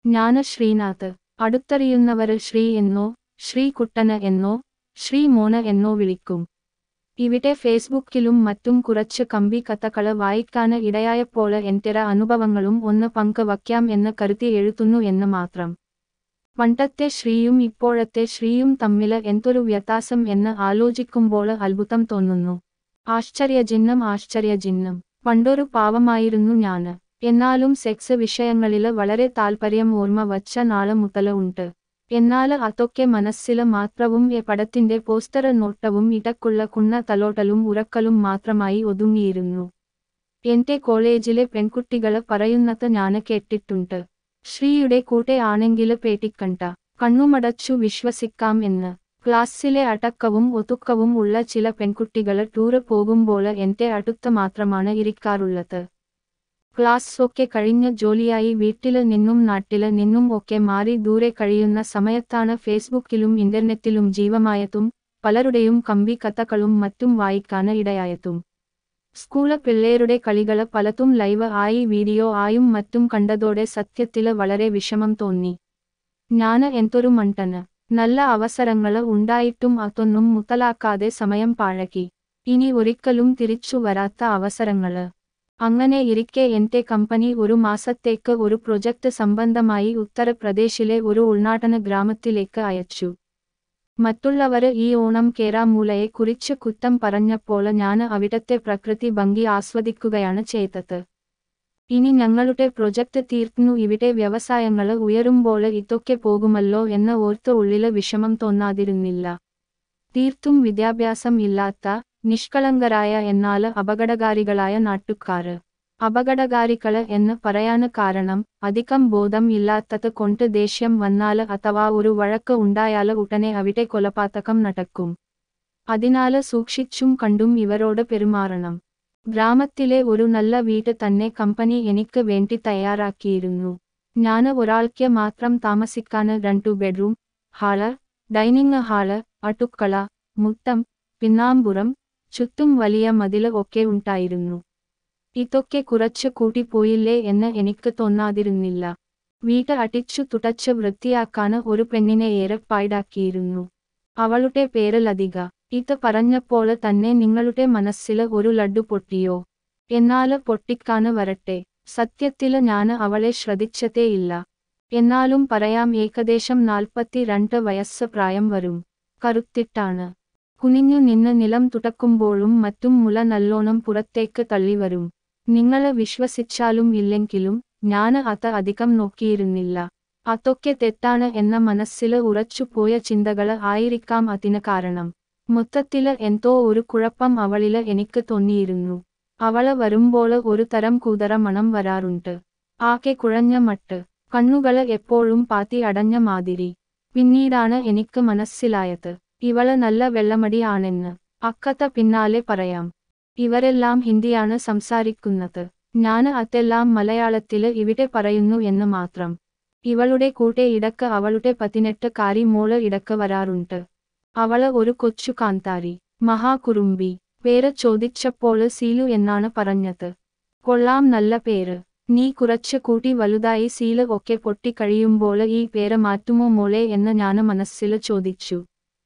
ജ്ഞാന ശ്രീനാഥ് അടുത്തറിയുന്നവര് ശ്രീ എന്നോ ശ്രീ കുട്ടന് എന്നോ ശ്രീ മോന എന്നോ വിളിക്കും ഇവിടെ ഫേസ്ബുക്കിലും മറ്റും കുറച്ച് കമ്പി കഥകള് വായിക്കാന് ഇടയായപ്പോള് എന്റെറ അനുഭവങ്ങളും ഒന്ന് പങ്കുവയ്ക്കാം എന്ന് കരുതി എഴുതുന്നു എന്ന് മാത്രം പണ്ടത്തെ ശ്രീയും ഇപ്പോഴത്തെ ശ്രീയും തമ്മില് എന്തൊരു വ്യത്യാസം എന്ന് ആലോചിക്കുമ്പോള് അത്ഭുതം തോന്നുന്നു ആശ്ചര്യജിഹ്നം ആശ്ചര്യജിഹ്നം പണ്ടൊരു പാവമായിരുന്നു ഞാന് എന്നാലും സെക്സ് വിഷയങ്ങളില് വളരെ താല്പര്യം ഓർമ്മ വച്ച നാള് മുതല് ഉണ്ട് എന്നാല് അതൊക്കെ മനസ്സില് മാത്രവും എ പടത്തിന്റെ പോസ്റ്ററ് നോട്ടവും ഇടക്കുള്ള കുണ്ണ തലോട്ടലും ഉറക്കലും മാത്രമായി ഒതുങ്ങിയിരുന്നു എന്റെ കോളേജിലെ പെൺകുട്ടികള് പറയുന്നത് ഞാന് കേട്ടിട്ടുണ്ട് ശ്രീയുടെ കൂടെ ആണെങ്കില് പേടിക്കണ്ട കണ്ണുമടച്ചു വിശ്വസിക്കാം എന്ന് ക്ലാസ്സിലെ അടക്കവും ഒതുക്കവും ഉള്ള ചില പെൺകുട്ടികള് ടൂറ് പോകുമ്പോള് എന്റെ അടുത്ത് മാത്രമാണ് ഇരിക്കാറുള്ളത് ക്ലാസ് ഒക്കെ കഴിഞ്ഞ് ജോലിയായി വീട്ടില് നിന്നും നാട്ടില് നിന്നും ഒക്കെ മാറി ദൂരെ കഴിയുന്ന സമയത്താണ് ഫേസ്ബുക്കിലും ഇന്റർനെറ്റിലും ജീവമായതും പലരുടെയും കമ്പി കഥകളും മറ്റും വായിക്കാന് ഇടയായതും സ്കൂള് പിള്ളേരുടെ കളികള് പലതും ലൈവ് ആയി വീഡിയോ ആയും മറ്റും കണ്ടതോടെ സത്യത്തില് വളരെ വിഷമം തോന്നി ഞാന് എന്തൊരു മണ്ടന് നല്ല അവസരങ്ങള് ഉണ്ടായിട്ടും അതൊന്നും മുതലാക്കാതെ സമയം പാഴക്കി ഇനി ഒരിക്കലും തിരിച്ചു വരാത്ത അവസരങ്ങള് അങ്ങനെ ഇരിക്കെ എന്റെ കമ്പനി ഒരു മാസത്തേക്ക് ഒരു പ്രൊജക്ട് സംബന്ധമായി ഉത്തർപ്രദേശിലെ ഒരു ഉൾനാടന ഗ്രാമത്തിലേക്ക് അയച്ചു മറ്റുള്ളവര് ഈ ഓണം കേരാമൂലയെ കുറിച്ച് കുറ്റം പറഞ്ഞപ്പോൾ ഞാന് അവിടത്തെ പ്രകൃതി ഭംഗി ആസ്വദിക്കുകയാണ് ചെയ്തത് ഇനി ഞങ്ങളുടെ പ്രൊജക്ട് തീർന്നു ഇവിടെ വ്യവസായങ്ങള് ഉയരുമ്പോൾ ഇതൊക്കെ പോകുമല്ലോ എന്ന് ഓർത്ത് ഉള്ളില് വിഷമം തോന്നാതിരുന്നില്ല തീർത്തും വിദ്യാഭ്യാസം ഇല്ലാത്ത നിഷ്കളങ്കരായ എന്നാല് അപകടകാരികളായ നാട്ടുകാര് അപകടകാരികള് എന്ന് പറയാന് കാരണം അധികം ബോധം ഇല്ലാത്തത് കൊണ്ട് ദേഷ്യം വന്നാല് അഥവാ ഒരു വഴക്ക് ഉണ്ടായാല് ഉടനെ അവിടെ കൊലപാതകം നടക്കും അതിനാല് സൂക്ഷിച്ചും കണ്ടും ഇവരോട് പെരുമാറണം ഗ്രാമത്തിലെ ഒരു നല്ല വീട് തന്നെ കമ്പനി എനിക്ക് വേണ്ടി തയ്യാറാക്കിയിരുന്നു ഞാന് ഒരാൾക്ക് മാത്രം താമസിക്കാന് രണ്ടു ബെഡ്റൂം ഹാള് ഡൈനിങ് ഹാള് അടുക്കള മുറ്റം പിന്നാമ്പുറം ചുറ്റും വലിയ മതില് ഒക്കെ ഉണ്ടായിരുന്നു ഇതൊക്കെ കുറച്ച് കൂട്ടിപ്പോയില്ലേ എന്ന് എനിക്ക് തോന്നാതിരുന്നില്ല വീട് അടിച്ചു തുടച്ച് വൃത്തിയാക്കാന് ഒരു പെണ്ണിനെ ഏർപ്പാടാക്കിയിരുന്നു അവളുടെ പേര് ലതിക ഇത് പറഞ്ഞപ്പോള് തന്നെ നിങ്ങളുടെ മനസ്സില് ഒരു ലഡ്ഡു പൊട്ടിയോ എന്നാല് പൊട്ടിക്കാന് വരട്ടെ സത്യത്തില് ഞാന് അവളെ ശ്രദ്ധിച്ചതേയില്ല എന്നാലും പറയാം ഏകദേശം നാൽപ്പത്തി രണ്ട് വയസ്സ് പ്രായം വരും കറുത്തിട്ടാണ് കുനിഞ്ഞു നിന്ന് നിലം തുടക്കുമ്പോഴും മറ്റും മുല നല്ലോണം പുറത്തേക്ക് തള്ളിവരും നിങ്ങള് വിശ്വസിച്ചാലും ഇല്ലെങ്കിലും ഞാന് അത് അധികം നോക്കിയിരുന്നില്ല അതൊക്കെ തെറ്റാണ് എന്ന മനസ്സില് ഉറച്ചുപോയ ചിന്തകള് ആയിരിക്കാം അതിന് കാരണം മൊത്തത്തില് എന്തോ ഒരു കുഴപ്പം അവളില് എനിക്ക് തോന്നിയിരുന്നു അവള് വരുമ്പോള് ഒരു തരം കൂതറ മണം വരാറുണ്ട് ആകെ കുഴഞ്ഞ മട്ട് കണ്ണുകള് എപ്പോഴും പാത്തി അടഞ്ഞ മാതിരി പിന്നീടാണ് എനിക്ക് മനസ്സിലായത് ഇവള് നല്ല വെള്ളമടി ആണെന്ന് അക്കത്ത പിന്നാലെ പറയാം ഇവരെല്ലാം ഹിന്ദിയാണ് സംസാരിക്കുന്നത് ഞാന് അതെല്ലാം മലയാളത്തില് ഇവിടെ പറയുന്നു എന്ന് മാത്രം ഇവളുടെ കൂടെ ഇടക്ക് അവളുടെ പതിനെട്ട് കാരി മോള് ഇടക്ക് വരാറുണ്ട് അവള് ഒരു കൊച്ചു കാന്താരി മഹാകുറുമ്പി പേര് ചോദിച്ചപ്പോള് സീലു എന്നാണ് പറഞ്ഞത് കൊള്ളാം നല്ല പേര് നീ കുറച്ച് കൂട്ടി വലുതായി സീല് ഒക്കെ പൊട്ടിക്കഴിയുമ്പോള് ഈ പേര് മാറ്റുമോ മോളെ എന്ന് ഞാന് മനസ്സില് ചോദിച്ചു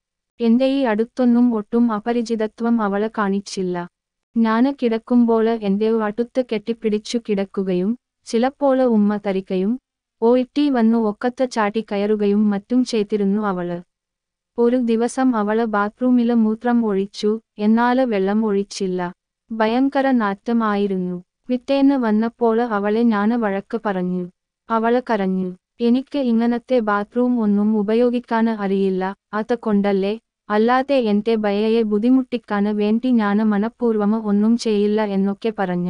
എന്റെ ഈ അടുത്തൊന്നും ഒട്ടും അപരിചിതത്വം അവള് കാണിച്ചില്ല ഞാന് കിടക്കുമ്പോള് എന്റെ അടുത്ത് കെട്ടിപ്പിടിച്ചു കിടക്കുകയും ചിലപ്പോള് ഉമ്മ തരികയും ഓയിട്ടി വന്നു ഒക്കത്ത് ചാട്ടി കയറുകയും മറ്റും ചെയ്തിരുന്നു അവള് ഒരു ദിവസം അവള് ബാത്റൂമില് മൂത്രം ഒഴിച്ചു എന്നാല് വെള്ളം ഒഴിച്ചില്ല ഭയങ്കര നാറ്റം ആയിരുന്നു പിറ്റേന്ന് വന്നപ്പോള് അവളെ ഞാന് വഴക്ക് പറഞ്ഞു അവള് കരഞ്ഞു എനിക്ക് ഇങ്ങനത്തെ ബാത്റൂം ഒന്നും ഉപയോഗിക്കാന് അറിയില്ല അത് കൊണ്ടല്ലേ അല്ലാതെ എന്റെ ഭയയെ ബുദ്ധിമുട്ടിക്കാന് വേണ്ടി ഞാന് മനഃപൂർവ്വമ ഒന്നും ചെയ്യില്ല എന്നൊക്കെ പറഞ്ഞ്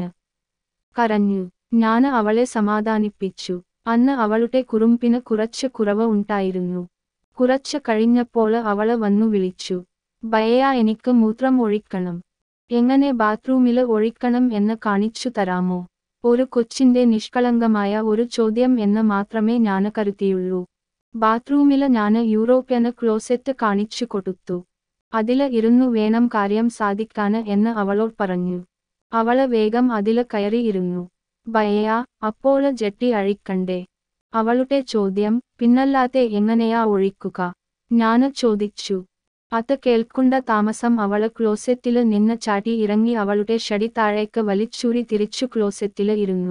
കരഞ്ഞു ഞാന് അവളെ സമാധാനിപ്പിച്ചു അന്ന് അവളുടെ കുറുമ്പിന് കുറച്ച് കുറവ് ഉണ്ടായിരുന്നു കുറച്ച് കഴിഞ്ഞപ്പോള് അവള് വന്നു വിളിച്ചു ഭയയാ എനിക്ക് മൂത്രം ഒഴിക്കണം എങ്ങനെ ബാത്റൂമില് ഒഴിക്കണം എന്ന് കാണിച്ചു തരാമോ ഒരു കൊച്ചിന്റെ നിഷ്കളങ്കമായ ഒരു ചോദ്യം എന്ന് മാത്രമേ ഞാന് കരുതിയുള്ളൂ ബാത്റൂമില് ഞാന് യൂറോപ്യന് ക്ലോസെറ്റ് കാണിച്ചു കൊടുത്തു അതില് ഇരുന്നു വേണം കാര്യം സാധിക്കാന് എന്ന് അവളോട് പറഞ്ഞു അവള് വേഗം അതില് കയറിയിരുന്നു ഭയ്യ അപ്പോള് ജെട്ടി അഴിക്കണ്ടേ അവളുടെ ചോദ്യം പിന്നല്ലാതെ എങ്ങനെയാ ഒഴിക്കുക ഞാന് ചോദിച്ചു അത് കേൾക്കുണ്ട താമസം അവള് ക്ലോസറ്റില് നിന്ന് ചാടി ഇറങ്ങി അവളുടെ ഷടി താഴേക്ക് വലിച്ചൂരി തിരിച്ചു ക്ലോസറ്റില് ഇരുന്നു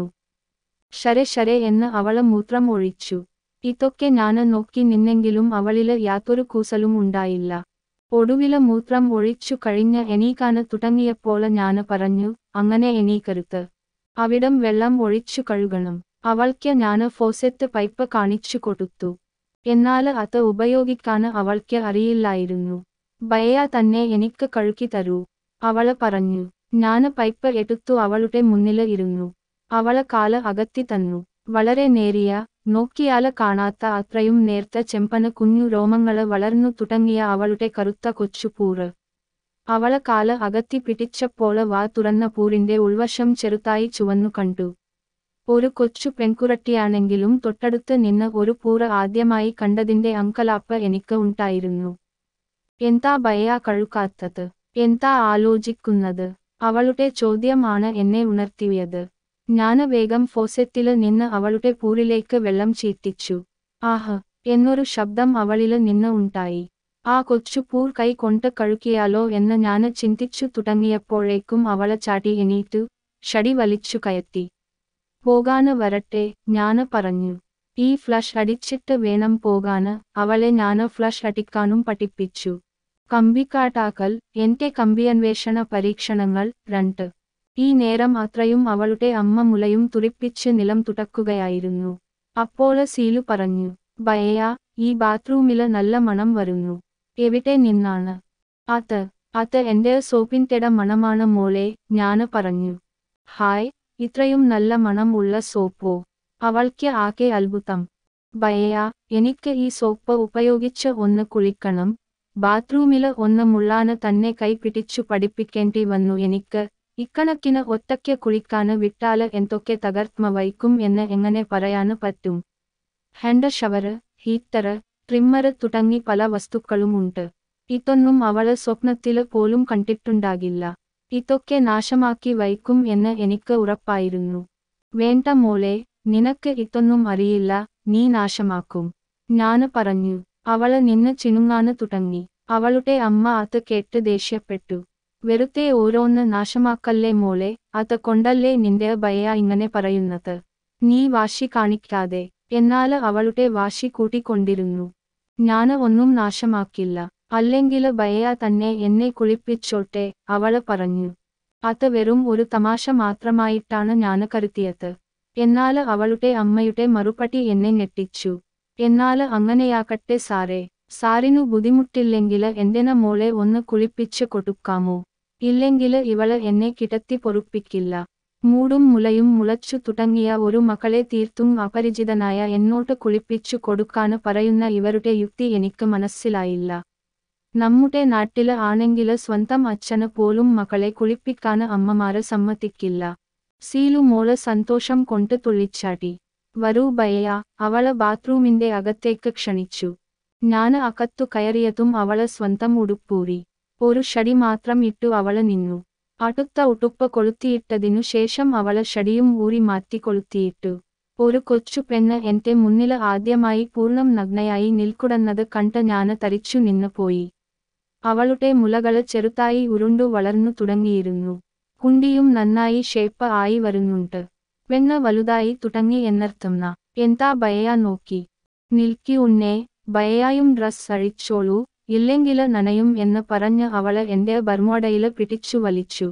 ശരെ ശരെ എന്ന് അവള് മൂത്രം ഒഴിച്ചു ഇതൊക്കെ ഞാന് നോക്കി നിന്നെങ്കിലും അവളില് യാതൊരു കൂസലും ഉണ്ടായില്ല ഒടുവില് മൂത്രം ഒഴിച്ചു കഴിഞ്ഞ് എണീക്കാന് തുടങ്ങിയപ്പോള് ഞാന് പറഞ്ഞു അങ്ങനെ എണീക്കരുത് അവിടം വെള്ളം ഒഴിച്ചു കഴുകണം അവൾക്ക് ഞാന് ഫോസെറ്റ് പൈപ്പ് കാണിച്ചു കൊടുത്തു എന്നാല് അത് ഉപയോഗിക്കാന് അവൾക്ക് അറിയില്ലായിരുന്നു ഭയ തന്നെ എനിക്ക് കഴുകി തരൂ അവള് പറഞ്ഞു ഞാന് പൈപ്പ് എടുത്തു അവളുടെ മുന്നില് ഇരുന്നു അവള് കാല് അകത്തി തന്നു വളരെ നേരിയ നോക്കിയാല് കാണാത്ത അത്രയും നേർത്ത ചെമ്പന് കുഞ്ഞു രോമങ്ങള് വളർന്നു തുടങ്ങിയ അവളുടെ കറുത്ത കൊച്ചു പൂറ് അവള് കാല് അകത്തി പിടിച്ചപ്പോള് വാ തുറന്ന പൂരിന്റെ ഉൾവശം ചെറുതായി ചുവന്നു കണ്ടു ഒരു കൊച്ചു പെൺകുരട്ടിയാണെങ്കിലും തൊട്ടടുത്ത് നിന്ന് ഒരു പൂറ് ആദ്യമായി കണ്ടതിന്റെ അങ്കലാപ്പ് എനിക്ക് ഉണ്ടായിരുന്നു എന്താ ഭയ കഴുകാത്തത് എന്താ ആലോചിക്കുന്നത് അവളുടെ ചോദ്യമാണ് എന്നെ ഉണർത്തിയത് ഞാന് വേഗം ഫോസെറ്റില് നിന്ന് അവളുടെ പൂരിലേക്ക് വെള്ളം ചീറ്റിച്ചു ആഹ് എന്നൊരു ശബ്ദം അവളില് നിന്ന് ഉണ്ടായി ആ കൊച്ചു പൂർ കൈ കൊണ്ട് കഴുകിയാലോ എന്ന് ഞാന് ചിന്തിച്ചു തുടങ്ങിയപ്പോഴേക്കും അവള് ചാടി എണീറ്റു ഷടി വലിച്ചു കയറ്റി പോകാന് വരട്ടെ ഞാന് പറഞ്ഞു ഈ ഫ്ലഷ് അടിച്ചിട്ട് വേണം പോകാന് അവളെ ഞാന് ഫ്ലഷ് അടിക്കാനും പഠിപ്പിച്ചു കമ്പിക്കാട്ടാക്കൽ എന്റെ കമ്പിയന്വേഷണ പരീക്ഷണങ്ങൾ രണ്ട് ഈ നേരം അത്രയും അവളുടെ അമ്മ മുലയും തുറിപ്പിച്ച് നിലം തുടക്കുകയായിരുന്നു അപ്പോള് സീലു പറഞ്ഞു ഭയയാ ഈ ബാത്റൂമില് നല്ല മണം വരുന്നു എവിടെ നിന്നാണ് അത് അത് എന്റെ സോപ്പിൻതെട മണമാണ് മോളെ ഞാന് പറഞ്ഞു ഹായ് ഇത്രയും നല്ല മണം ഉള്ള സോപ്പോ അവൾക്ക് ആകെ അത്ഭുതം ഭയയാ എനിക്ക് ഈ സോപ്പ് ഉപയോഗിച്ച് ഒന്ന് കുളിക്കണം ബാത്റൂമില് ഒന്ന് മുള്ളാന് തന്നെ കൈ പിടിച്ചു പഠിപ്പിക്കേണ്ടി വന്നു എനിക്ക് ഇക്കണക്കിന് ഒറ്റയ്ക്ക് കുളിക്കാന് വിട്ടാല് എന്തൊക്കെ തകർമ്മ വയ്ക്കും എന്ന് എങ്ങനെ പറയാന് പറ്റും ഹാൻഡ് ഷവറ് ഹീറ്ററ് ട്രിമ്മറ് തുടങ്ങി പല വസ്തുക്കളും ഉണ്ട് ഇതൊന്നും അവള് സ്വപ്നത്തില് പോലും കണ്ടിട്ടുണ്ടാകില്ല ഇതൊക്കെ നാശമാക്കി വയ്ക്കും എന്ന് എനിക്ക് ഉറപ്പായിരുന്നു വേണ്ട മോളെ നിനക്ക് ഇതൊന്നും അറിയില്ല നീ നാശമാക്കും ഞാന് പറഞ്ഞു അവള് നിന്ന് ചിനുങ്ങാന് തുടങ്ങി അവളുടെ അമ്മ അത് കേട്ട് ദേഷ്യപ്പെട്ടു വെറുതെ ഓരോന്ന് നാശമാക്കല്ലേ മോളെ അത് കൊണ്ടല്ലേ നിന്റെ ഭയ ഇങ്ങനെ പറയുന്നത് നീ വാശി കാണിക്കാതെ എന്നാല് അവളുടെ വാശി കൂട്ടിക്കൊണ്ടിരുന്നു ഞാന് ഒന്നും നാശമാക്കില്ല അല്ലെങ്കില് ഭയ തന്നെ എന്നെ കുളിപ്പിച്ചോട്ടെ അവള് പറഞ്ഞു അത് വെറും ഒരു തമാശ മാത്രമായിട്ടാണ് ഞാന് കരുതിയത് എന്നാല് അവളുടെ അമ്മയുടെ മറുപടി എന്നെ ഞെട്ടിച്ചു എന്നാല് അങ്ങനെയാക്കട്ടെ സാറേ സാറിനു ബുദ്ധിമുട്ടില്ലെങ്കില് എന്തിന മോളെ ഒന്ന് കുളിപ്പിച്ച് കൊടുക്കാമോ ഇല്ലെങ്കില് ഇവള് എന്നെ കിടത്തി പൊറുപ്പിക്കില്ല മൂടും മുലയും മുളച്ചു തുടങ്ങിയ ഒരു മകളെ തീർത്തും അപരിചിതനായ എന്നോട്ട് കുളിപ്പിച്ചു കൊടുക്കാന് പറയുന്ന ഇവരുടെ യുക്തി എനിക്ക് മനസ്സിലായില്ല നമ്മുടെ നാട്ടില് ആണെങ്കില് സ്വന്തം അച്ഛന് പോലും മകളെ കുളിപ്പിക്കാന് അമ്മമാര് സമ്മതിക്കില്ല സീലു മോള് സന്തോഷം കൊണ്ട് തുള്ളിച്ചാടി വരൂ ഭയ്യ അവള് ബാത്റൂമിന്റെ അകത്തേക്ക് ക്ഷണിച്ചു ഞാന് അകത്തു കയറിയതും അവള് സ്വന്തം ഉടുപ്പൂരി ഒരു ഷടി മാത്രം ഇട്ടു അവള് നിന്നു അടുത്ത ഉടുപ്പ് കൊളുത്തിയിട്ടതിനു ശേഷം അവള് ഷടിയും ഊരി മാറ്റി കൊളുത്തിയിട്ടു ഒരു കൊച്ചു പെണ്ണ് എന്റെ മുന്നില് ആദ്യമായി പൂർണ്ണം നഗ്നയായി നിൽക്കുടന്നത് കണ്ട് ഞാന് തരിച്ചു നിന്നു പോയി അവളുടെ മുലകള് ചെറുതായി ഉരുണ്ടു വളർന്നു തുടങ്ങിയിരുന്നു കുണ്ടിയും നന്നായി ഷേപ്പ് ആയി വരുന്നുണ്ട് പെണ്ണ് വലുതായി തുടങ്ങി എന്നർത്ഥം ന എന്താ ഭയ നോക്കി നിൽക്കി ഉന്നേ ഭയയായും ഡ്രസ് അഴിച്ചോളൂ ഇല്ലെങ്കില് നനയും എന്ന് പറഞ്ഞ് അവള് എന്റെ ബർമോഡയില് പിടിച്ചു വലിച്ചു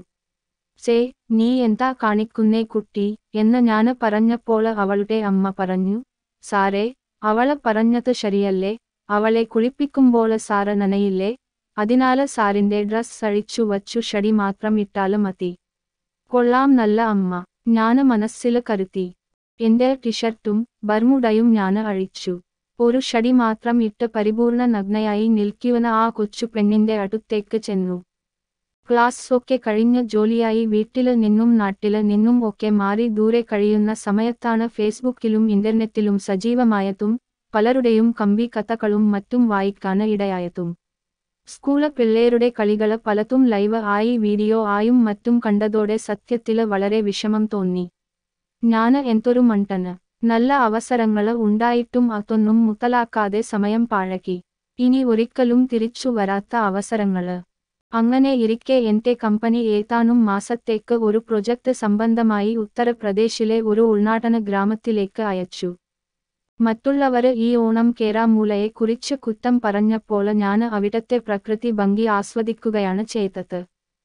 സേ നീ എന്താ കാണിക്കുന്നേ കുട്ടി എന്ന് ഞാന് പറഞ്ഞപ്പോള് അവളുടെ അമ്മ പറഞ്ഞു സാറേ അവള് പറഞ്ഞത് ശരിയല്ലേ അവളെ കുളിപ്പിക്കുമ്പോള് സാറ് നനയില്ലേ അതിനാല് സാറിന്റെ ഡ്രസ് അഴിച്ചു വച്ചു ഷടി മാത്രം ഇട്ടാല് മതി കൊള്ളാം നല്ല അമ്മ ഞാന് മനസ്സില് കരുതി എന്റെ ടിഷർട്ടും ബർമുഡയും ഞാന് അഴിച്ചു ഒരു ഷടി മാത്രം ഇട്ട് പരിപൂർണ നഗ്നയായി നിൽക്കുവന ആ കൊച്ചു പെണ്ണിന്റെ അടുത്തേക്ക് ചെന്നു ക്ലാസ് ഒക്കെ കഴിഞ്ഞ് ജോലിയായി വീട്ടില് നിന്നും നാട്ടില് നിന്നും ഒക്കെ മാറി ദൂരെ കഴിയുന്ന സമയത്താണ് ഫേസ്ബുക്കിലും ഇന്റർനെറ്റിലും സജീവമായതും പലരുടെയും കമ്പി കഥകളും മറ്റും വായിക്കാന് ഇടയായതും സ്കൂള് പിള്ളേരുടെ കളികള് പലതും ലൈവ് ആയി വീഡിയോ ആയും മറ്റും കണ്ടതോടെ സത്യത്തില് വളരെ വിഷമം തോന്നി ഞാന് എന്തൊരു മണ്ടന് നല്ല അവസരങ്ങള് ഉണ്ടായിട്ടും അതൊന്നും മുതലാക്കാതെ സമയം പാഴക്കി ഇനി ഒരിക്കലും തിരിച്ചു വരാത്ത അവസരങ്ങള് അങ്ങനെ ഇരിക്കെ എന്റെ കമ്പനി ഏതാനും മാസത്തേക്ക് ഒരു പ്രൊജക്ട് സംബന്ധമായി ഉത്തർപ്രദേശിലെ ഒരു ഉൾനാടന ഗ്രാമത്തിലേക്ക് അയച്ചു മറ്റുള്ളവര് ഈ ഓണം കേരാമൂലയെ കുറിച്ച് കുറ്റം പറഞ്ഞപ്പോൾ ഞാന് അവിടത്തെ പ്രകൃതി ഭംഗി ആസ്വദിക്കുകയാണ് ചെയ്തത്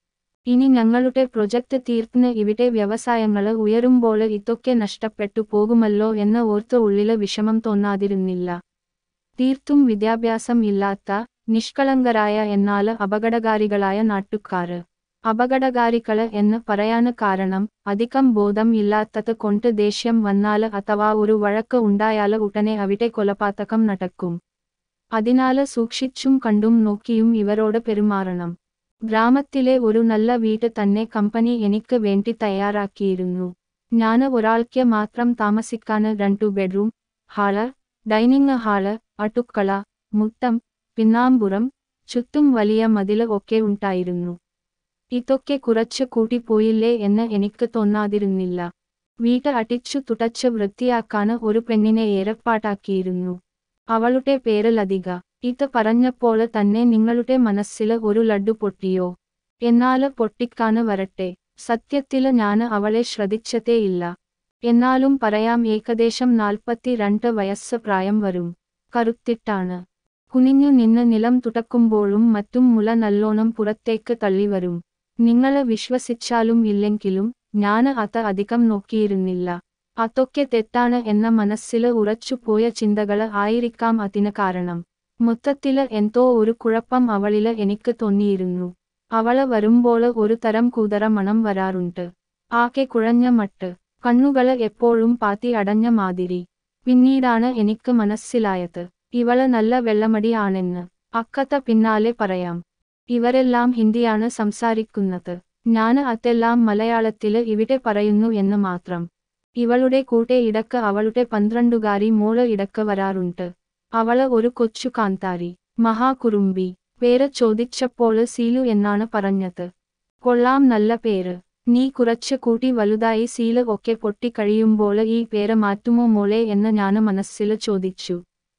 ഇനി ഞങ്ങളുടെ പ്രൊജക്ട് തീർന്ന് ഇവിടെ വ്യവസായങ്ങള് ഉയരുമ്പോൾ ഇതൊക്കെ നഷ്ടപ്പെട്ടു പോകുമല്ലോ എന്ന് ഓർത്ത് ഉള്ളില് വിഷമം തോന്നാതിരുന്നില്ല തീർത്തും വിദ്യാഭ്യാസം ഇല്ലാത്ത നിഷ്കളങ്കരായ എന്നാല് അപകടകാരികളായ നാട്ടുകാര് അപകടകാരികള് എന്ന് പറയാന് കാരണം അധികം ബോധം ഇല്ലാത്തത് കൊണ്ട് ദേഷ്യം വന്നാല് അഥവാ ഒരു വഴക്ക് ഉണ്ടായാല് ഉടനെ അവിടെ കൊലപാതകം നടക്കും അതിനാല് സൂക്ഷിച്ചും കണ്ടും നോക്കിയും ഇവരോട് പെരുമാറണം ഗ്രാമത്തിലെ ഒരു നല്ല വീട് തന്നെ കമ്പനി എനിക്ക് വേണ്ടി തയ്യാറാക്കിയിരുന്നു ഞാന് ഒരാൾക്ക് മാത്രം താമസിക്കാന് രണ്ടു ബെഡ്റൂം ഹാള് ഡൈനിങ് ഹാള് അടുക്കള മുറ്റം പിന്നാമ്പുറം ചുറ്റും വലിയ മതില് ഒക്കെ ഉണ്ടായിരുന്നു ഇതൊക്കെ കുറച്ച് കൂട്ടിപ്പോയില്ലേ എന്ന് എനിക്ക് തോന്നാതിരുന്നില്ല വീട് അടിച്ചു തുടച്ച് വൃത്തിയാക്കാന് ഒരു പെണ്ണിനെ ഏർപ്പാട്ടാക്കിയിരുന്നു അവളുടെ പേര് ലതിക ഇത് പറഞ്ഞപ്പോൾ തന്നെ നിങ്ങളുടെ മനസ്സില് ഒരു ലഡ്ഡു പൊട്ടിയോ എന്നാല് പൊട്ടിക്കാന് വരട്ടെ സത്യത്തില് ഞാന് അവളെ ശ്രദ്ധിച്ചതേയില്ല എന്നാലും പറയാം ഏകദേശം നാൽപ്പത്തി രണ്ട് വയസ്സ് പ്രായം വരും കറുത്തിട്ടാണ് കുനിഞ്ഞു നിന്ന് നിലം തുടക്കുമ്പോഴും മറ്റും മുല നല്ലോണം പുറത്തേക്ക് തള്ളിവരും നിങ്ങള് വിശ്വസിച്ചാലും ഇല്ലെങ്കിലും ഞാന് അത് അധികം നോക്കിയിരുന്നില്ല അതൊക്കെ തെറ്റാണ് എന്ന മനസ്സില് ഉറച്ചുപോയ ചിന്തകള് ആയിരിക്കാം അതിന് കാരണം മൊത്തത്തില് എന്തോ ഒരു കുഴപ്പം അവളില് എനിക്ക് തോന്നിയിരുന്നു അവള് വരുമ്പോള് ഒരു തരം കൂതറ മണം വരാറുണ്ട് ആകെ കുഴഞ്ഞ മട്ട് കണ്ണുകള് എപ്പോഴും പാത്തി അടഞ്ഞ മാതിരി പിന്നീടാണ് എനിക്ക് മനസ്സിലായത് ഇവള് നല്ല വെള്ളമടി ആണെന്ന് അക്കത്ത പിന്നാലെ പറയാം ഇവരെല്ലാം ഹിന്ദിയാണ് സംസാരിക്കുന്നത് ഞാന് അതെല്ലാം മലയാളത്തില് ഇവിടെ പറയുന്നു എന്ന് മാത്രം ഇവളുടെ കൂടെ ഇടക്ക് അവളുടെ പന്ത്രണ്ടുകാരി മോള് ഇടക്ക് വരാറുണ്ട് അവള് ഒരു കൊച്ചു കാന്താരി മഹാകുറുമ്പി പേര് ചോദിച്ചപ്പോള് സീലു എന്നാണ് പറഞ്ഞത് കൊള്ളാം നല്ല പേര് നീ കുറച്ച് കൂട്ടി വലുതായി സീല് ഒക്കെ പൊട്ടിക്കഴിയുമ്പോള് ഈ പേര് മാറ്റുമോ മോളെ എന്ന് ഞാന് മനസ്സില് ചോദിച്ചു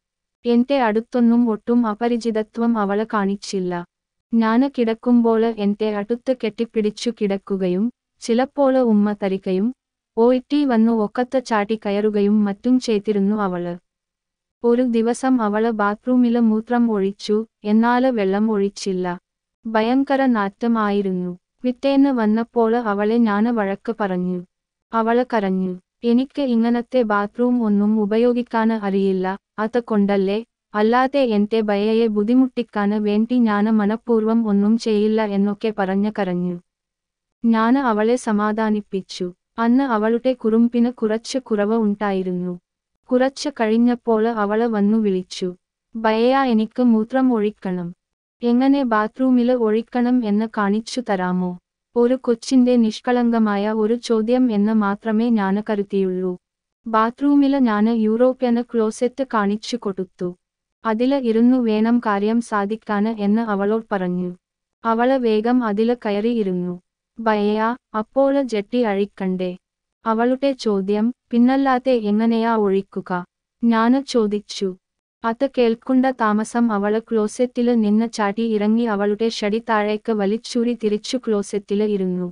എന്റെ അടുത്തൊന്നും ഒട്ടും അപരിചിതത്വം അവള് കാണിച്ചില്ല ഞാന് കിടക്കുമ്പോള് എന്റെ അടുത്ത് കെട്ടിപ്പിടിച്ചു കിടക്കുകയും ചിലപ്പോള് ഉമ്മ തരികയും ഓയിറ്റി വന്നു ഒക്കത്ത് ചാടി കയറുകയും മറ്റും ചെയ്തിരുന്നു അവള് ഒരു ദിവസം അവള് ബാത്റൂമില് മൂത്രം ഒഴിച്ചു എന്നാല് വെള്ളം ഒഴിച്ചില്ല ഭയങ്കര നാറ്റമായിരുന്നു പിറ്റേന്ന് വന്നപ്പോള് അവളെ ഞാന് വഴക്ക് പറഞ്ഞു അവള് കരഞ്ഞു എനിക്ക് ഇങ്ങനത്തെ ബാത്റൂം ഒന്നും ഉപയോഗിക്കാന് അറിയില്ല അത് കൊണ്ടല്ലേ അല്ലാതെ എന്റെ ഭയയെ ബുദ്ധിമുട്ടിക്കാന് വേണ്ടി ഞാന് മനഃപൂർവ്വം ഒന്നും ചെയ്യില്ല എന്നൊക്കെ പറഞ്ഞ് കരഞ്ഞു ഞാന് അവളെ സമാധാനിപ്പിച്ചു അന്ന് അവളുടെ കുറുമ്പിന് കുറച്ച് കുറവ് ഉണ്ടായിരുന്നു കുറച്ച് കഴിഞ്ഞപ്പോള് അവള് വന്നു വിളിച്ചു ഭയ എനിക്ക് മൂത്രം ഒഴിക്കണം എങ്ങനെ ബാത്റൂമില് ഒഴിക്കണം എന്ന് കാണിച്ചു തരാമോ ഒരു കൊച്ചിന്റെ നിഷ്കളങ്കമായ ഒരു ചോദ്യം എന്ന് മാത്രമേ ഞാന് കരുതിയുള്ളൂ ബാത്റൂമില് ഞാന് യൂറോപ്യന് ക്ലോസെറ്റ് കാണിച്ചു കൊടുത്തു അതില് ഇരുന്നു വേണം കാര്യം സാധിക്കാന് എന്ന് അവളോട് പറഞ്ഞു അവള് വേഗം അതില് കയറിയിരുന്നു ഭയ അപ്പോള് ജെട്ടി അഴിക്കണ്ടേ അവളുടെ ചോദ്യം പിന്നല്ലാതെ എങ്ങനെയാ ഒഴിക്കുക ഞാന് ചോദിച്ചു അത് കേൾക്കുണ്ട താമസം അവള് ക്ലോസെറ്റില് നിന്ന് ചാടി ഇറങ്ങി അവളുടെ ഷടി താഴേക്ക് വലിച്ചൂരി തിരിച്ചു ക്ലോസെറ്റില് ഇരുന്നു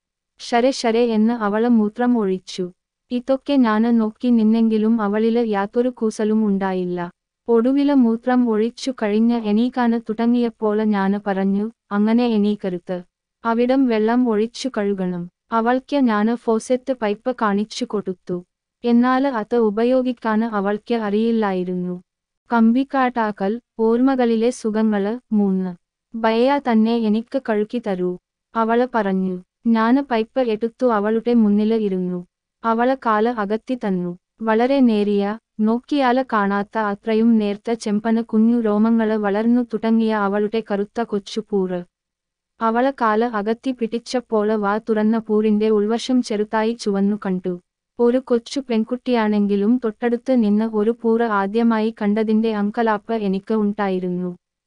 ശരെ ശരെ എന്ന് അവള് മൂത്രം ഒഴിച്ചു ഇതൊക്കെ ഞാന് നോക്കി നിന്നെങ്കിലും അവളില് യാതൊരു കൂസലും ഉണ്ടായില്ല ഒടുവില് മൂത്രം ഒഴിച്ചു കഴിഞ്ഞ് എണീക്കാന് തുടങ്ങിയപ്പോള് ഞാന് പറഞ്ഞു അങ്ങനെ എണീക്കരുത് അവിടം വെള്ളം ഒഴിച്ചു കഴുകണം അവൾക്ക് ഞാന് ഫോസെറ്റ് പൈപ്പ് കാണിച്ചു കൊടുത്തു എന്നാല് അത് ഉപയോഗിക്കാന് അവൾക്ക് അറിയില്ലായിരുന്നു കമ്പിക്കാട്ടാക്കൽ ഓർമ്മകളിലെ സുഖങ്ങള് മൂന്ന് ഭയ തന്നെ എനിക്ക് കഴുകി തരൂ അവള് പറഞ്ഞു ഞാന് പൈപ്പ് എടുത്തു അവളുടെ മുന്നില് ഇരുന്നു അവള് കാല് അകത്തി തന്നു വളരെ നേരിയ നോക്കിയാല് കാണാത്ത അത്രയും നേർത്ത ചെമ്പന് കുഞ്ഞു രോമങ്ങള് വളർന്നു തുടങ്ങിയ അവളുടെ കറുത്ത കൊച്ചുപൂറ് അവള് കാല് അകത്തി പിടിച്ചപ്പോള് വാ തുറന്ന പൂരിന്റെ ഉൾവശം ചെറുതായി ചുവന്നു കണ്ടു ഒരു കൊച്ചു പെൺകുട്ടിയാണെങ്കിലും തൊട്ടടുത്ത് നിന്ന് ഒരു പൂറ് ആദ്യമായി കണ്ടതിന്റെ അങ്കലാപ്പ് എനിക്ക് ഉണ്ടായിരുന്നു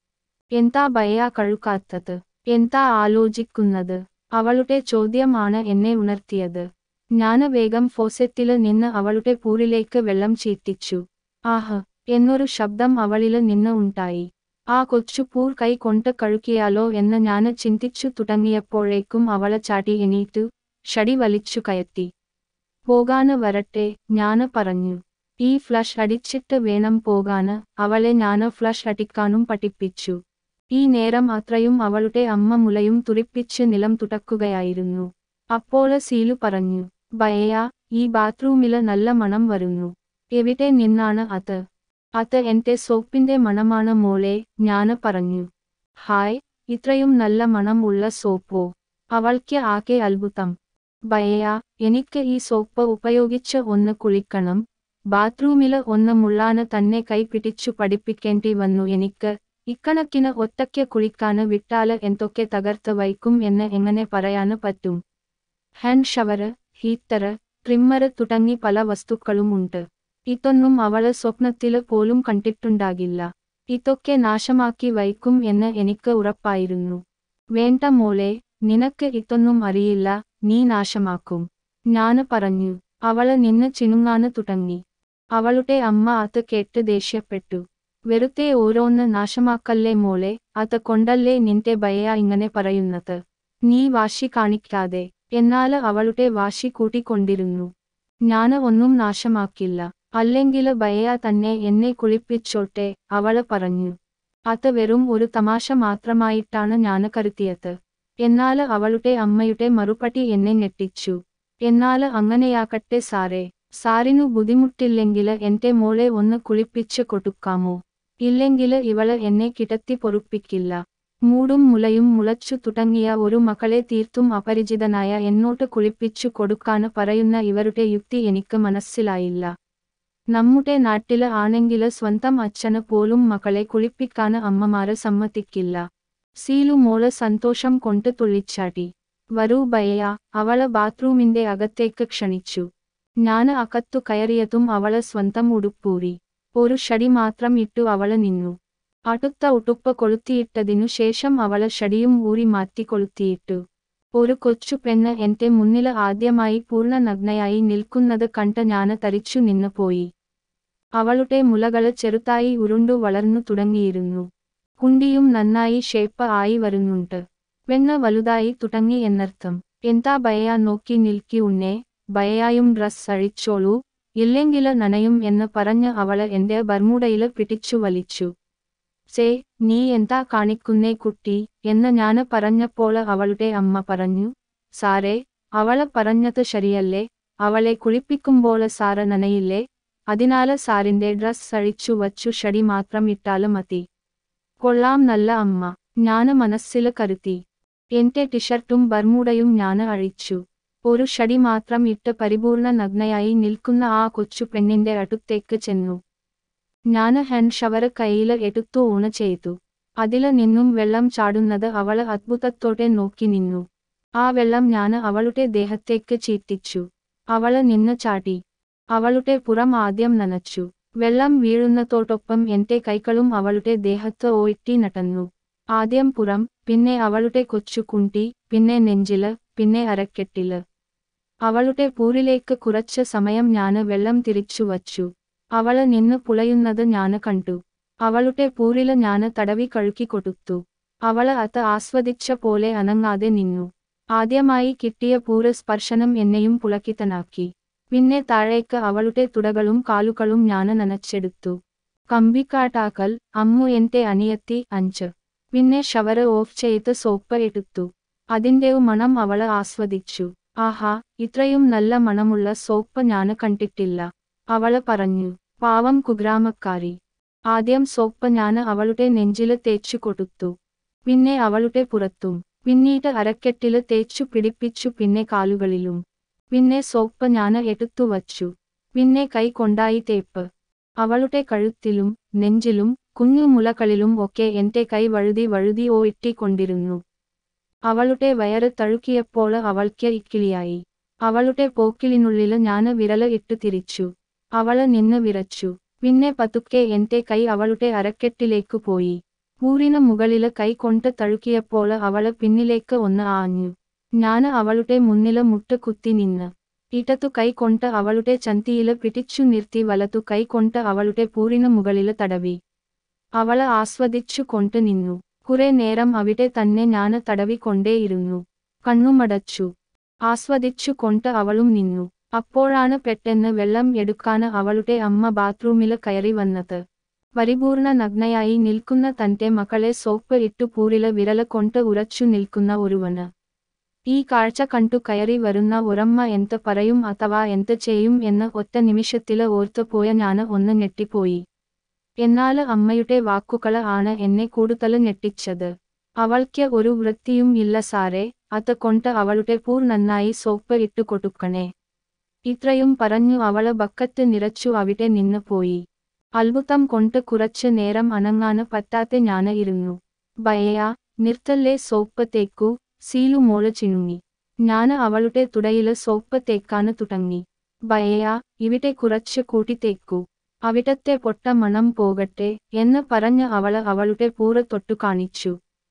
എന്താ ഭയ കഴുകാത്തത് എന്താ ആലോചിക്കുന്നത് അവളുടെ ചോദ്യമാണ് എന്നെ ഉണർത്തിയത് ഞാന വേഗം ഫോസെറ്റില് നിന്ന് അവളുടെ പൂരിലേക്ക് വെള്ളം ചീറ്റിച്ചു ആഹ് എന്നൊരു ശബ്ദം അവളില് നിന്ന് ഉണ്ടായി ആ കൊച്ചു പൂർ കൈ കൊണ്ട് കഴുകിയാലോ എന്ന് ഞാന് ചിന്തിച്ചു തുടങ്ങിയപ്പോഴേക്കും അവള് ചാടി എണീറ്റു ഷടി വലിച്ചു കയറ്റി പോകാന് വരട്ടെ ഞാന് പറഞ്ഞു ഈ ഫ്ലഷ് അടിച്ചിട്ട് വേണം പോകാന് അവളെ ഞാന് ഫ്ലഷ് അടിക്കാനും പഠിപ്പിച്ചു ഈ നേരം അത്രയും അവളുടെ അമ്മ മുലയും തുറിപ്പിച്ച് നിലം തുടക്കുകയായിരുന്നു അപ്പോള് സീലു പറഞ്ഞു ഭയയാ ഈ ബാത്റൂമില് നല്ല മണം വരുന്നു എവിടെ നിന്നാണ് അത് അത് എന്റെ സോപ്പിന്റെ മണമാണ് മോളെ ഞാന് പറഞ്ഞു ഹായ് ഇത്രയും നല്ല മണം ഉള്ള സോപ്പോ അവൾക്ക് ആകെ അത്ഭുതം ഭയയാ എനിക്ക് ഈ സോപ്പ് ഉപയോഗിച്ച് ഒന്ന് കുളിക്കണം ബാത്റൂമില് ഒന്ന് മുള്ളാന് തന്നെ കൈ പിടിച്ചു പഠിപ്പിക്കേണ്ടി വന്നു എനിക്ക് ഇക്കണക്കിന് ഒറ്റയ്ക്ക് കുളിക്കാന് വിട്ടാല് എന്തൊക്കെ തകർത്ത് വയ്ക്കും എന്ന് എങ്ങനെ പറയാന് പറ്റും ഹാൻഡ് ഷവറ് ഹീറ്ററ് ട്രിമ്മറ് തുടങ്ങി പല വസ്തുക്കളും ഉണ്ട് ഇതൊന്നും അവള് സ്വപ്നത്തില് പോലും കണ്ടിട്ടുണ്ടാകില്ല ഇതൊക്കെ നാശമാക്കി വയ്ക്കും എന്ന് എനിക്ക് ഉറപ്പായിരുന്നു വേണ്ട മോളെ നിനക്ക് ഇതൊന്നും അറിയില്ല നീ നാശമാക്കും ഞാന് പറഞ്ഞു അവള് നിന്ന് ചിനുങ്ങാന് തുടങ്ങി അവളുടെ അമ്മ അത് കേട്ട് ദേഷ്യപ്പെട്ടു വെറുതെ ഓരോന്ന് നാശമാക്കല്ലേ മോളെ അത് കൊണ്ടല്ലേ നിന്റെ ഭയ ഇങ്ങനെ പറയുന്നത് നീ വാശി കാണിക്കാതെ എന്നാല് അവളുടെ വാശി കൂട്ടിക്കൊണ്ടിരുന്നു ഞാന് ഒന്നും നാശമാക്കില്ല അല്ലെങ്കില് ഭയ തന്നെ എന്നെ കുളിപ്പിച്ചോട്ടെ അവള് പറഞ്ഞു അത് വെറും ഒരു തമാശ മാത്രമായിട്ടാണ് ഞാന് കരുതിയത് എന്നാല് അവളുടെ അമ്മയുടെ മറുപടി എന്നെ ഞെട്ടിച്ചു എന്നാല് അങ്ങനെയാക്കട്ടെ സാറേ സാറിനു ബുദ്ധിമുട്ടില്ലെങ്കില് എന്റെ മോളെ ഒന്ന് കുളിപ്പിച്ച് കൊടുക്കാമോ ഇല്ലെങ്കില് ഇവള് എന്നെ കിടത്തി പൊറുപ്പിക്കില്ല മൂടും മുലയും മുളച്ചു തുടങ്ങിയ ഒരു മകളെ തീർത്തും അപരിചിതനായ എന്നോട്ട് കുളിപ്പിച്ചു കൊടുക്കാന് പറയുന്ന ഇവരുടെ യുക്തി എനിക്ക് മനസ്സിലായില്ല നമ്മുടെ നാട്ടില് ആണെങ്കില് സ്വന്തം അച്ഛന് പോലും മകളെ കുളിപ്പിക്കാന് അമ്മമാര് സമ്മതിക്കില്ല സീലു മോള് സന്തോഷം കൊണ്ട് തുള്ളിച്ചാടി വരൂ ഭയ അവള് ബാത്റൂമിന്റെ അകത്തേക്ക് ക്ഷണിച്ചു ഞാന് അകത്തു കയറിയതും അവള് സ്വന്തം ഉടുപ്പൂരി ഒരു ഷടി മാത്രം ഇട്ടു അവള് നിന്നു അടുത്ത ഉടുപ്പ് കൊളുത്തിയിട്ടതിനു ശേഷം അവള് ഷടിയും ഊരി മാറ്റി കൊളുത്തിയിട്ടു ഒരു കൊച്ചു പെണ്ണ് എന്റെ മുന്നില് ആദ്യമായി പൂർണ്ണ നഗ്നയായി നിൽക്കുന്നത് കണ്ട് ഞാന് തരിച്ചു നിന്നു പോയി അവളുടെ മുലകള് ചെറുതായി ഉരുണ്ടു വളർന്നു തുടങ്ങിയിരുന്നു കുണ്ടിയും നന്നായി ഷേപ്പ് ആയി വരുന്നുണ്ട് പെണ്ണ് വലുതായി തുടങ്ങി എന്നർത്ഥം എന്താ ഭയ നോക്കി നിൽക്കി ഉണ്ണേ ഭയയായും ഡ്രസ് അഴിച്ചോളൂ ഇല്ലെങ്കില് നനയും എന്ന് പറഞ്ഞ് അവള് എന്റെ ബർമുടയില് പിടിച്ചു വലിച്ചു സേ നീ എന്താ കാണിക്കുന്നേ കുട്ടി എന്ന് ഞാന് പറഞ്ഞപ്പോള് അവളുടെ അമ്മ പറഞ്ഞു സാറേ അവള് പറഞ്ഞത് ശരിയല്ലേ അവളെ കുളിപ്പിക്കുമ്പോള് സാറ് നനയില്ലേ അതിനാല് സാറിന്റെ ഡ്രസ് അഴിച്ചു വച്ചു ഷടി മാത്രം ഇട്ടാല് മതി കൊള്ളാം നല്ല അമ്മ ഞാന് മനസ്സില് കരുതി എന്റെ ടിഷർട്ടും ബർമൂടയും ഞാന് അഴിച്ചു ഒരു ഷടി മാത്രം ഇട്ട് പരിപൂർണ നഗ്നയായി നിൽക്കുന്ന ആ കൊച്ചു പെണ്ണിന്റെ അടുത്തേക്ക് ചെന്നു ഞാന് ഹാൻഡ് ഷവറ് കയ്യില് എടുത്തു ഊണ് ചെയ്തു അതില് നിന്നും വെള്ളം ചാടുന്നത് അവള് അത്ഭുതത്തോടെ നോക്കി നിന്നു ആ വെള്ളം ഞാന് അവളുടെ ദേഹത്തേക്ക് ചീറ്റിച്ചു അവള് നിന്ന് ചാടി അവളുടെ പുറം ആദ്യം നനച്ചു വെള്ളം വീഴുന്നതോടൊപ്പം എന്റെ കൈകളും അവളുടെ ദേഹത്ത് ഓയിട്ടി നടന്നു ആദ്യം പുറം പിന്നെ അവളുടെ കൊച്ചു കുണ്ടി പിന്നെ നെഞ്ചില് പിന്നെ അരക്കെട്ടില് അവളുടെ പൂരിലേക്ക് കുറച്ച് സമയം ഞാന് വെള്ളം തിരിച്ചു വച്ചു അവള് നിന്ന് പുളയുന്നത് ഞാന് കണ്ടു അവളുടെ പൂരില് ഞാന് തടവി കഴുകി കൊടുത്തു അവള് അത് ആസ്വദിച്ച പോലെ അനങ്ങാതെ നിന്നു ആദ്യമായി കിട്ടിയ പൂര സ്പർശനം എന്നെയും പുളക്കിതനാക്കി പിന്നെ താഴേക്ക് അവളുടെ തുടകളും കാലുകളും ഞാന് നനച്ചെടുത്തു കമ്പിക്കാട്ടാക്കൽ അമ്മു എന്റെ അനിയത്തി അഞ്ച് പിന്നെ ഷവറ് ഓഫ് ചെയ്ത് സോപ്പ് എടുത്തു അതിന്റെ മണം അവള് ആസ്വദിച്ചു ആഹാ ഇത്രയും നല്ല മണമുള്ള സോപ്പ് ഞാന് കണ്ടിട്ടില്ല അവള് പറഞ്ഞു പാവം കുഗ്രാമക്കാരി ആദ്യം സോപ്പ് ഞാന് അവളുടെ നെഞ്ചില് തേച്ചു കൊടുത്തു പിന്നെ അവളുടെ പുറത്തും പിന്നീട് അരക്കെട്ടില് തേച്ചു പിടിപ്പിച്ചു പിന്നെ കാലുകളിലും പിന്നെ സോപ്പ് ഞാന് എടുത്തു വച്ചു പിന്നെ കൈ കൊണ്ടായി തേപ്പ് അവളുടെ കഴുത്തിലും നെഞ്ചിലും കുഞ്ഞു മുലകളിലും ഒക്കെ എന്റെ കൈ വഴുതി വഴുതി ഓ ഇട്ടിക്കൊണ്ടിരുന്നു അവളുടെ വയറ് തഴുകിയപ്പോള് അവൾക്ക് ഇക്കിളിയായി അവളുടെ പോക്കിലിനുള്ളില് ഞാന് വിരല് ഇട്ടു തിരിച്ചു അവള് നിന്ന് വിറച്ചു പിന്നെ പതുക്കെ എന്റെ കൈ അവളുടെ അരക്കെട്ടിലേക്കു പോയി പൂരിന് മുകളില് കൈ കൊണ്ട് തഴുകിയപ്പോള് അവള് പിന്നിലേക്ക് ഒന്ന് ആഞ്ഞു ഞാന് അവളുടെ മുന്നില് മുട്ട് കുത്തി നിന്ന് ഇടതു കൈ കൊണ്ട് അവളുടെ ചന്തിയില് പിടിച്ചു നിർത്തി വലതു കൈ കൊണ്ട് അവളുടെ പൂരിന് മുകളില് തടവി അവള് ആസ്വദിച്ചു കൊണ്ട് നിന്നു കുറെ നേരം അവിടെ തന്നെ ഞാന് തടവിക്കൊണ്ടേയിരുന്നു കണ്ണുമടച്ചു ആസ്വദിച്ചു കൊണ്ട് അവളും നിന്നു അപ്പോഴാണ് പെട്ടെന്ന് വെള്ളം എടുക്കാന് അവളുടെ അമ്മ ബാത്റൂമില് കയറി വന്നത് പരിപൂർണ നഗ്നയായി നിൽക്കുന്ന തന്റെ മകളെ സോപ്പ് ഇട്ടു പൂരില് വിരല് കൊണ്ട് ഉറച്ചു നിൽക്കുന്ന ഒരുവന് ഈ കാഴ്ച കണ്ടു കയറി വരുന്ന ഒരമ്മ എന്ത് പറയും അഥവാ എന്ത് ചെയ്യും എന്ന് ഒറ്റ നിമിഷത്തില് ഓർത്തുപോയ ഞാന് ഒന്ന് ഞെട്ടിപ്പോയി എന്നാല് അമ്മയുടെ വാക്കുകള് ആണ് എന്നെ കൂടുതല് ഞെട്ടിച്ചത് അവൾക്ക് ഒരു വൃത്തിയും ഇല്ല സാറേ അത് കൊണ്ട് അവളുടെ പൂർ നന്നായി സോപ്പ് ഇട്ടു കൊടുക്കണേ ഇത്രയും പറഞ്ഞു അവള് ബക്കറ്റ് നിറച്ചു അവിടെ നിന്ന് പോയി അത്ഭുതം കൊണ്ട് കുറച്ച് നേരം അനങ്ങാന് പറ്റാതെ ഞാന് ഇരുന്നു ഭയയാ നിർത്തല്ലേ സോപ്പ് തേക്കൂ സീലു മോള് ചിണുങ്ങി ഞാന് അവളുടെ തുടയില് സോപ്പ് തേക്കാന് തുടങ്ങി ഭയയാ ഇവിടെ കുറച്ച് കൂട്ടി തേക്കൂ അവിടത്തെ പൊട്ട മണം പോകട്ടെ എന്ന് പറഞ്ഞ് അവള് അവളുടെ പൂറ് തൊട്ടു കാണിച്ചു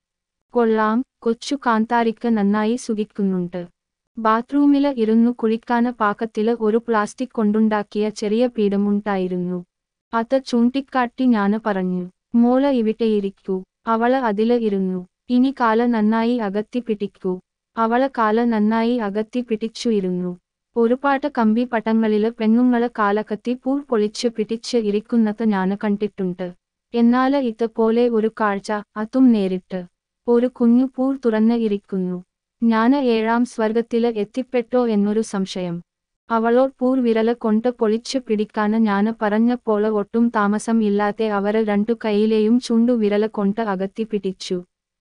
കൊള്ളാം കൊച്ചു കാന്താരിക്ക് നന്നായി സുഖിക്കുന്നുണ്ട് ബാത്റൂമില് ഇരുന്നു കുളിക്കാന് പാകത്തില് ഒരു പ്ലാസ്റ്റിക് കൊണ്ടുണ്ടാക്കിയ ചെറിയ പീഠമുണ്ടായിരുന്നു അത് ചൂണ്ടിക്കാട്ടി ഞാന് പറഞ്ഞു മോള് ഇവിടെയിരിക്കൂ അവള് അതില് ഇരുന്നു ഇനി കാല് നന്നായി അകത്തി പിടിക്കൂ അവള് കാല് നന്നായി അകത്തി പിടിച്ചു ഇരുന്നു ഒരുപാട് കമ്പി പട്ടങ്ങളില് പെണ്ണുങ്ങള് കാലകത്തി പൂൾ പൊളിച്ച് പിടിച്ച് ഇരിക്കുന്നത് ഞാന് കണ്ടിട്ടുണ്ട് എന്നാല് ഇതുപോലെ ഒരു കാഴ്ച അതും നേരിട്ട് ഒരു കുഞ്ഞു പൂൾ തുറന്ന് ഇരിക്കുന്നു ഞാന് ഏഴാം സ്വർഗത്തില് എത്തിപ്പെട്ടോ എന്നൊരു സംശയം അവളോട് പൂർ വിരല് കൊണ്ട് പൊളിച്ചു പിടിക്കാന് ഞാന് പറഞ്ഞപ്പോള് ഒട്ടും താമസം ഇല്ലാതെ അവര് രണ്ടു കൈയിലെയും ചുണ്ടു വിരല് കൊണ്ട് അകത്തി പിടിച്ചു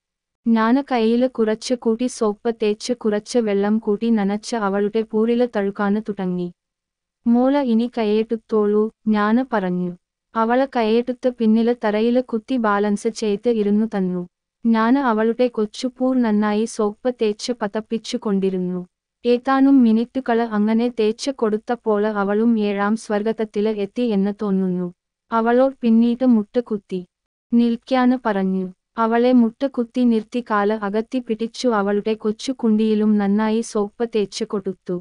ഞാന് കൈയില് കുറച്ച് കൂട്ടി സോപ്പ് തേച്ച് കുറച്ച് വെള്ളം കൂട്ടി നനച്ച് അവളുടെ പൂരില് തഴുകാന് തുടങ്ങി മോള് ഇനി കൈയെടുത്തോളൂ ഞാന് പറഞ്ഞു അവള് കൈയെടുത്ത് പിന്നില് തറയില് കുത്തി ബാലൻസ് ചെയ്ത് ഇരുന്നു തന്നു ഞാന് അവളുടെ കൊച്ചുപൂർ നന്നായി സോപ്പ് തേച്ച് പതപ്പിച്ചു കൊണ്ടിരുന്നു ഏതാനും മിനിറ്റുകള് അങ്ങനെ തേച്ച് കൊടുത്തപ്പോള് അവളും ഏഴാം സ്വർഗത്തില് എത്തി എന്ന് തോന്നുന്നു അവളോട് പിന്നീട് മുട്ട് കുത്തി നിൽക്കാന് പറഞ്ഞു അവളെ മുട്ട് കുത്തി നിർത്തി കാല് അകത്തി പിടിച്ചു അവളുടെ കൊച്ചു കുണ്ടിയിലും നന്നായി സോപ്പ് തേച്ച് കൊടുത്തു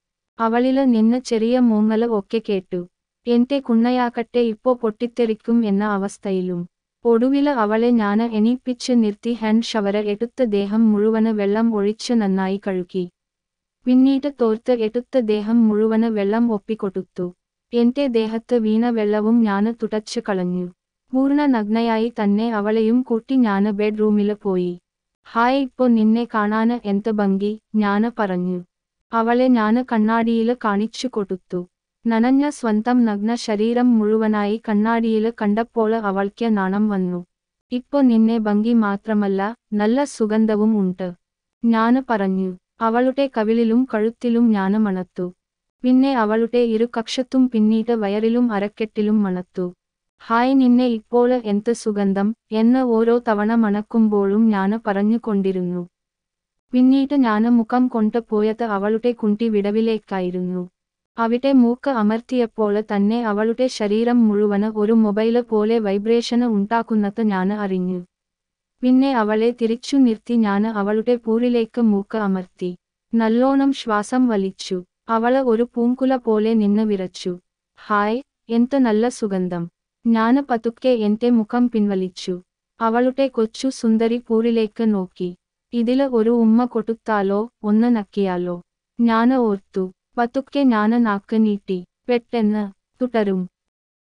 അവളില് നിന്ന് ചെറിയ മൂങ്ങല് ഒക്കെ കേട്ടു എന്റെ കുണ്ണയാക്കട്ടെ ഇപ്പോ പൊട്ടിത്തെറിക്കും എന്ന അവസ്ഥയിലും ഒടുവില് അവളെ ഞാന് എണീപ്പിച്ച് നിർത്തി ഹാൻഡ് ഷവര് എടുത്ത് ദേഹം മുഴുവന് വെള്ളം ഒഴിച്ച് നന്നായി കഴുകി പിന്നീട് തോർത്ത് എടുത്ത് ദേഹം മുഴുവന് വെള്ളം ഒപ്പിക്കൊടുത്തു എന്റെ ദേഹത്ത് വീണ വെള്ളവും ഞാന് തുടച്ചു കളഞ്ഞു പൂർണ്ണ നഗ്നയായി തന്നെ അവളെയും കൂട്ടി ഞാന് ബെഡ്റൂമില് പോയി ഹായ് ഇപ്പോ നിന്നെ കാണാന് എന്ത് ഭംഗി ഞാന് പറഞ്ഞു അവളെ ഞാന് കണ്ണാടിയില് കാണിച്ചു കൊടുത്തു നനഞ്ഞ സ്വന്തം നഗ്ന ശരീരം മുഴുവനായി കണ്ണാടിയില് കണ്ടപ്പോള് അവൾക്ക് നാണം വന്നു ഇപ്പോ നിന്നെ ഭംഗി മാത്രമല്ല നല്ല സുഗന്ധവും ഉണ്ട് ഞാന് പറഞ്ഞു അവളുടെ കവിളിലും കഴുത്തിലും ഞാന് മണത്തു പിന്നെ അവളുടെ ഇരു കക്ഷത്തും പിന്നീട് വയറിലും അരക്കെട്ടിലും മണത്തു ഹായ് നിന്നെ ഇപ്പോള് എന്ത് സുഗന്ധം എന്ന് ഓരോ തവണ മണക്കുമ്പോഴും ഞാന് പറഞ്ഞുകൊണ്ടിരുന്നു പിന്നീട് ഞാന് മുഖം കൊണ്ട് പോയത് അവളുടെ കുണ്ടി വിടവിലേക്കായിരുന്നു അവിടെ മൂക്ക് അമർത്തിയപ്പോള് തന്നെ അവളുടെ ശരീരം മുഴുവന് ഒരു മൊബൈല് പോലെ വൈബ്രേഷന് ഉണ്ടാക്കുന്നത് ഞാന് അറിഞ്ഞു പിന്നെ അവളെ തിരിച്ചു നിർത്തി ഞാന് അവളുടെ പൂരിലേക്ക് മൂക്ക് അമർത്തി നല്ലോണം ശ്വാസം വലിച്ചു അവള് ഒരു പൂങ്കുല പോലെ നിന്ന് വിറച്ചു ഹായ് എന്ത് നല്ല സുഗന്ധം ഞാന് പതുക്കെ എന്റെ മുഖം പിൻവലിച്ചു അവളുടെ കൊച്ചു സുന്ദരി പൂരിലേക്ക് നോക്കി ഇതില് ഒരു ഉമ്മ കൊടുത്താലോ ഒന്ന് നക്കിയാലോ ഞാന് ഓർത്തു പതുക്കെ ഞാന് നാക്ക് നീട്ടി പെട്ടെന്ന് തുടരും